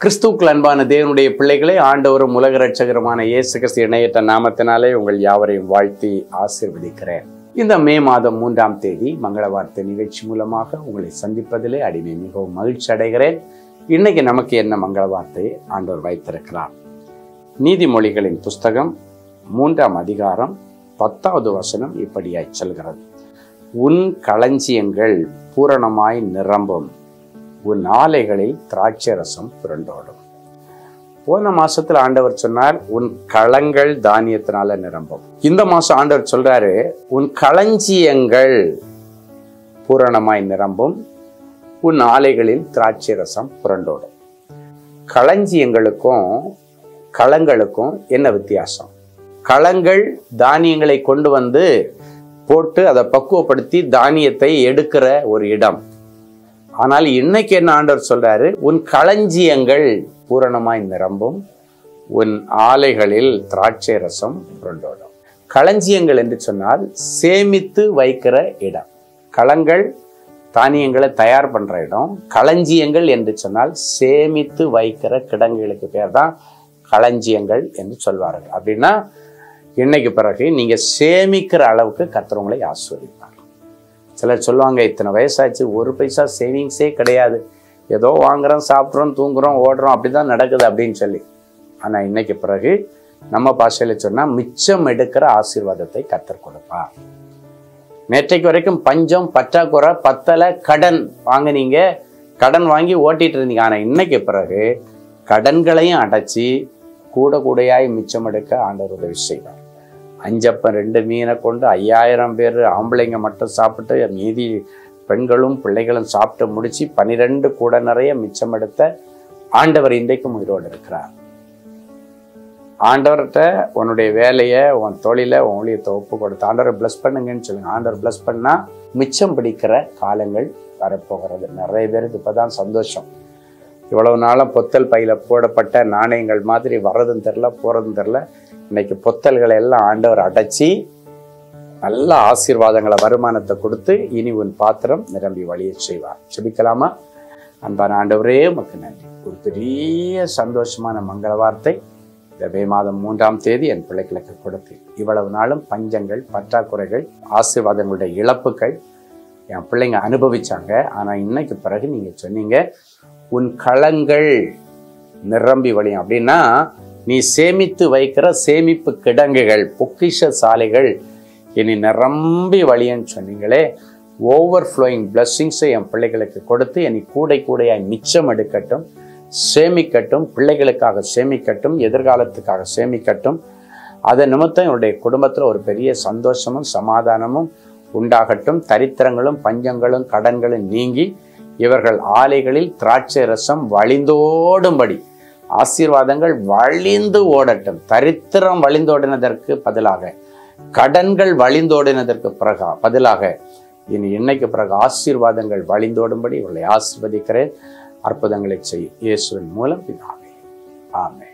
கிறிஸ்துவுக்குள் அன்பான தேவனுடைய பிள்ளைகளை ஆண்டவரும் உலக ரட்சகருமான இயேசு கிறிஸ்து இணையற்ற நாமத்தினாலே உங்கள் யாவரையும் வாழ்த்தி ஆசீர்வதிக்கிறேன் இந்த மே மாதம் மூன்றாம் தேதி மங்கள வார்த்தை நிகழ்ச்சி மூலமாக உங்களை சந்திப்பதிலே அடிமை மிகவும் மகிழ்ச்சி அடைகிறேன் இன்னைக்கு நமக்கு என்ன மங்கள வார்த்தையை ஆண்டவர் வைத்திருக்கிறார் நீதிமொழிகளின் புஸ்தகம் மூன்றாம் அதிகாரம் பத்தாவது வசனம் இப்படியாய் சொல்கிறது உன் களஞ்சியங்கள் பூரணமாய் நிரம்பும் உன் ஆலைகளில் திராட்சை ரசம் புரண்டோடும் போன மாசத்துல ஆண்டவர் சொன்னார் உன் களங்கள் தானியத்தினால நிரம்பும் இந்த மாசம் ஆண்டவர் சொல்றாரு உன் களஞ்சியங்கள் பூரணமாய் நிரம்பும் உன் ஆலைகளில் திராட்சை ரசம் புரண்டோடும் களஞ்சியங்களுக்கும் களங்களுக்கும் என்ன வித்தியாசம் களங்கள் தானியங்களை கொண்டு வந்து போட்டு அதை பக்குவப்படுத்தி தானியத்தை எடுக்கிற ஒரு இடம் ஆனால் இன்னைக்கு என்ன ஆண்டவர் சொல்றாரு உன் களஞ்சியங்கள் பூரணமாய் நிரம்பும் உன் ஆலைகளில் திராட்சை ரசம் புரண்டோடும் களஞ்சியங்கள் என்று சொன்னால் சேமித்து வைக்கிற இடம் களங்கள் தானியங்களை தயார் பண்ற இடம் களஞ்சியங்கள் என்று சொன்னால் சேமித்து வைக்கிற கிடங்குகளுக்கு பேர் தான் களஞ்சியங்கள் என்று சொல்வார்கள் அப்படின்னா இன்னைக்கு பிறகு நீங்க சேமிக்கிற அளவுக்கு கத்துறவங்களை ஆஸ்வதிப்பார் சிலர் சொல்லுவாங்க இத்தனை வயசாச்சு ஒரு பைசா சேவிங்ஸே கிடையாது ஏதோ வாங்குறோம் சாப்பிட்றோம் தூங்குறோம் ஓடுறோம் அப்படிதான் நடக்குது அப்படின்னு சொல்லி ஆனால் இன்னைக்கு பிறகு நம்ம பாஷையில் சொன்னால் மிச்சம் எடுக்கிற ஆசீர்வாதத்தை கத்தர் கொடுப்பார் நேற்றைக்கு வரைக்கும் பஞ்சம் பற்றாக்குறை பத்தலை கடன் வாங்கினீங்க கடன் வாங்கி ஓட்டிட்டு இருந்தீங்க ஆனால் இன்னைக்கு பிறகு கடன்களையும் அடைச்சி கூட கூடையாய் மிச்சம் எடுக்க ஆண்டவர் உதவி செய்வார் அஞ்சப்பன் ரெண்டு மீனை கொண்டு ஐயாயிரம் பேர் ஆம்பளைங்க மட்டும் சாப்பிட்டு மீதி பெண்களும் பிள்ளைகளும் சாப்பிட்டு முடிச்சு பனிரெண்டு கூட நிறைய மிச்சம் எடுத்த ஆண்டவர் இன்றைக்கும் உயிரோடு இருக்கிறார் ஆண்டவர்கிட்ட உன்னுடைய வேலையை உன் தொழிலை உன் ஊழியத்தை ஒப்பு கொடுத்து ஆண்டவரை ப்ளஸ் பண்ணுங்கன்னு சொல்லுங்க ஆண்டவர் ப்ளஸ் பண்ணா மிச்சம் பிடிக்கிற காலங்கள் வரப்போகிறது நிறைய பேருக்கு இப்பதான் சந்தோஷம் இவ்வளவு நாளும் பொத்தல் பையில போடப்பட்ட நாணயங்கள் மாதிரி வர்றதும் தெரில போறதும் தெரில இன்னைக்கு பொத்தல்களை எல்லாம் ஆண்டவர் அடைச்சி நல்ல ஆசீர்வாதங்களை வருமானத்தை கொடுத்து இனி உன் பாத்திரம் நிரம்பி வழிய செய்வார் செபிக்கலாமா அன்பான ஆண்டவரே உமக்கு நன்றி ஒரு பெரிய சந்தோஷமான மங்கள வார்த்தை இந்த மே மாதம் மூன்றாம் தேதி என் பிள்ளைகளுக்கு கொடுத்து இவ்வளவு நாளும் பஞ்சங்கள் பற்றாக்குறைகள் ஆசீர்வாதங்களுடைய இழப்புகள் என் பிள்ளைங்க அனுபவிச்சாங்க ஆனால் இன்னைக்கு பிறகு நீங்க சொன்னீங்க உன் களங்கள் நிரம்பி வழியும் அப்படின்னா நீ சேமித்து வைக்கிற சேமிப்பு கிடங்குகள் பொக்கிஷ சாலைகள் இனி நிரம்பி வழியன்னு சொன்னீங்களே ஓவர் ஃப்ளோயிங் பிளஸ்ஸிங்ஸை என் பிள்ளைகளுக்கு கொடுத்து என்னை கூடை கூடையாய் மிச்சம் எடுக்கட்டும் சேமிக்கட்டும் பிள்ளைகளுக்காக சேமிக்கட்டும் எதிர்காலத்துக்காக சேமிக்கட்டும் அதன் நிமித்தம் என்னுடைய குடும்பத்தில் ஒரு பெரிய சந்தோஷமும் சமாதானமும் உண்டாகட்டும் தரித்திரங்களும் பஞ்சங்களும் கடன்களும் நீங்கி இவர்கள் ஆலைகளில் திராட்சை ரசம் வழிந்தோடும்படி ஆசீர்வாதங்கள் வழிந்து ஓடட்டும் தரித்திரம் வழிந்தோடினதற்கு பதிலாக கடன்கள் வழிந்தோடினதற்கு பிறகா பதிலாக இனி இன்னைக்கு பிறகு ஆசீர்வாதங்கள் வழிந்தோடும்படி இவர்களை ஆசீர்வதிக்கிறேன் அற்புதங்களை செய் இயேசுவின் மூலம் பிதாவே ஆமென்